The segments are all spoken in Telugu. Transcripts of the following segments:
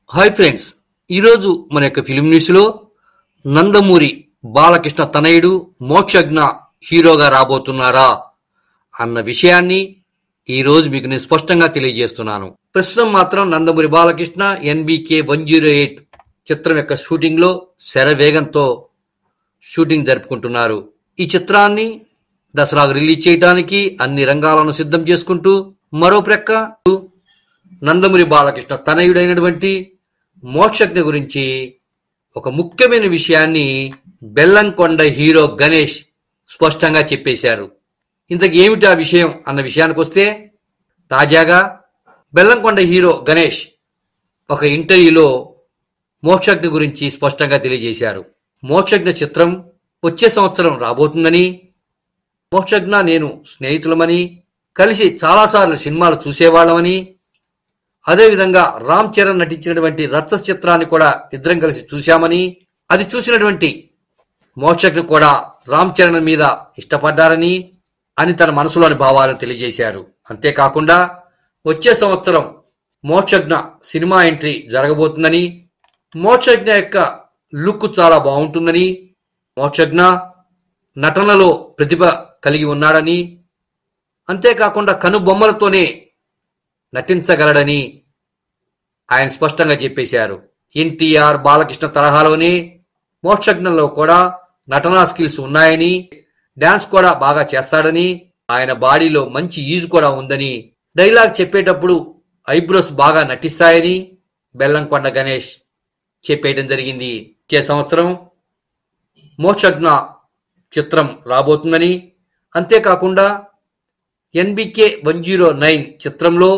హాయ్ ఫ్రెండ్స్ ఈరోజు మన యొక్క ఫిలిం న్యూస్లో నందమూరి బాలకృష్ణ తనయుడు మోక్షజ్ఞ హీరోగా రాబోతున్నారా అన్న విషయాన్ని ఈరోజు మీకు నేను స్పష్టంగా తెలియజేస్తున్నాను ప్రస్తుతం మాత్రం Nandamuri Balakrishna NBK one zero eight చిత్రం యొక్క షూటింగ్లో శరవేగంతో షూటింగ్ జరుపుకుంటున్నారు ఈ చిత్రాన్ని దసరాకు రిలీజ్ చేయడానికి అన్ని రంగాలను సిద్ధం చేసుకుంటూ మరో ప్రక్క నందమూరి బాలకృష్ణ తనయుడైనటువంటి మోక్షజ్ఞ గురించి ఒక ముఖ్యమైన విషయాన్ని బెల్లంకొండ హీరో గణేష్ స్పష్టంగా చెప్పేశారు ఇంతకు ఏమిటి ఆ విషయం అన్న విషయానికి వస్తే తాజాగా బెల్లంకొండ హీరో గణేష్ ఒక ఇంటర్వ్యూలో మోక్షజ్ఞ గురించి స్పష్టంగా తెలియజేశారు మోక్షజ్ఞ చిత్రం వచ్చే సంవత్సరం రాబోతుందని మోక్షజ్ఞ నేను స్నేహితులమని కలిసి చాలాసార్లు సినిమాలు చూసేవాళ్ళమని అదేవిధంగా రామ్ చరణ్ నటించినటువంటి రత్స చిత్రాన్ని కూడా ఇద్దరం కలిసి చూశామని అది చూసినటువంటి మోక్షజ్ఞ కూడా రామ్ చరణ్ మీద ఇష్టపడ్డారని అని తన మనసులోని భావాలను తెలియజేశారు అంతేకాకుండా వచ్చే సంవత్సరం మోక్షజ్ఞ సినిమా ఎంట్రీ జరగబోతుందని మోక్షజ్ఞ యొక్క లుక్ చాలా బాగుంటుందని మోక్షజ్ఞ నటనలో ప్రతిభ కలిగి ఉన్నాడని అంతేకాకుండా కనుబొమ్మలతోనే నటించగలడని ఆయన స్పష్టంగా చెప్పేశారు ఎన్టీఆర్ బాలకృష్ణ తరహాలోనే మోక్షజ్ఞంలో కూడా నటనా స్కిల్స్ ఉన్నాయని డాన్స్ కూడా బాగా చేస్తాడని ఆయన బాడీలో మంచి ఈజు కూడా ఉందని డైలాగ్ చెప్పేటప్పుడు ఐబ్రోస్ బాగా నటిస్తాయని బెల్లంకొండ గణేష్ చెప్పేయడం జరిగింది వచ్చే సంవత్సరం మోక్షజ్ఞ చిత్రం రాబోతుందని అంతేకాకుండా ఎన్బికే వన్ జీరో నైన్ చిత్రంలో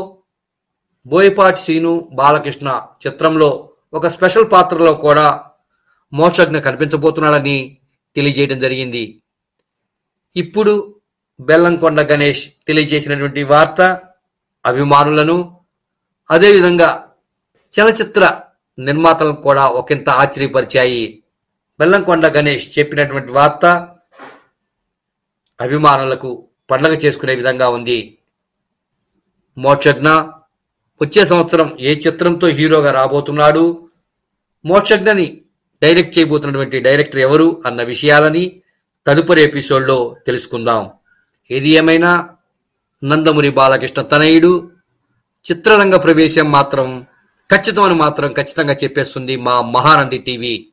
బోయపాటి శ్రీను బాలకృష్ణ చిత్రంలో ఒక స్పెషల్ పాత్రలో కూడా మోక్షజ్ఞ కనిపించబోతున్నాడని తెలియజేయడం జరిగింది ఇప్పుడు బెల్లంకొండ గణేష్ తెలియజేసినటువంటి వార్త అభిమానులను అదేవిధంగా చలచిత్ర నిర్మాతలను కూడా ఒకంత ఆశ్చర్యపరిచాయి బెల్లంకొండ గణేష్ చెప్పినటువంటి వార్త అభిమానులకు పండగ చేసుకునే విధంగా ఉంది మోక్షజ్ఞ వచ్చే సంవత్సరం ఏ చిత్రంతో హీరోగా రాబోతున్నాడు మోక్షజ్ఞని డైరెక్ట్ చేయబోతున్నటువంటి డైరెక్టర్ ఎవరు అన్న విషయాలని తదుపరి ఎపిసోడ్లో తెలుసుకుందాం ఏది ఏమైనా నందమూరి బాలకృష్ణ తనయుడు చిత్రరంగ ప్రవేశం మాత్రం ఖచ్చితమని మాత్రం ఖచ్చితంగా చెప్పేస్తుంది మా మహానంది టీవీ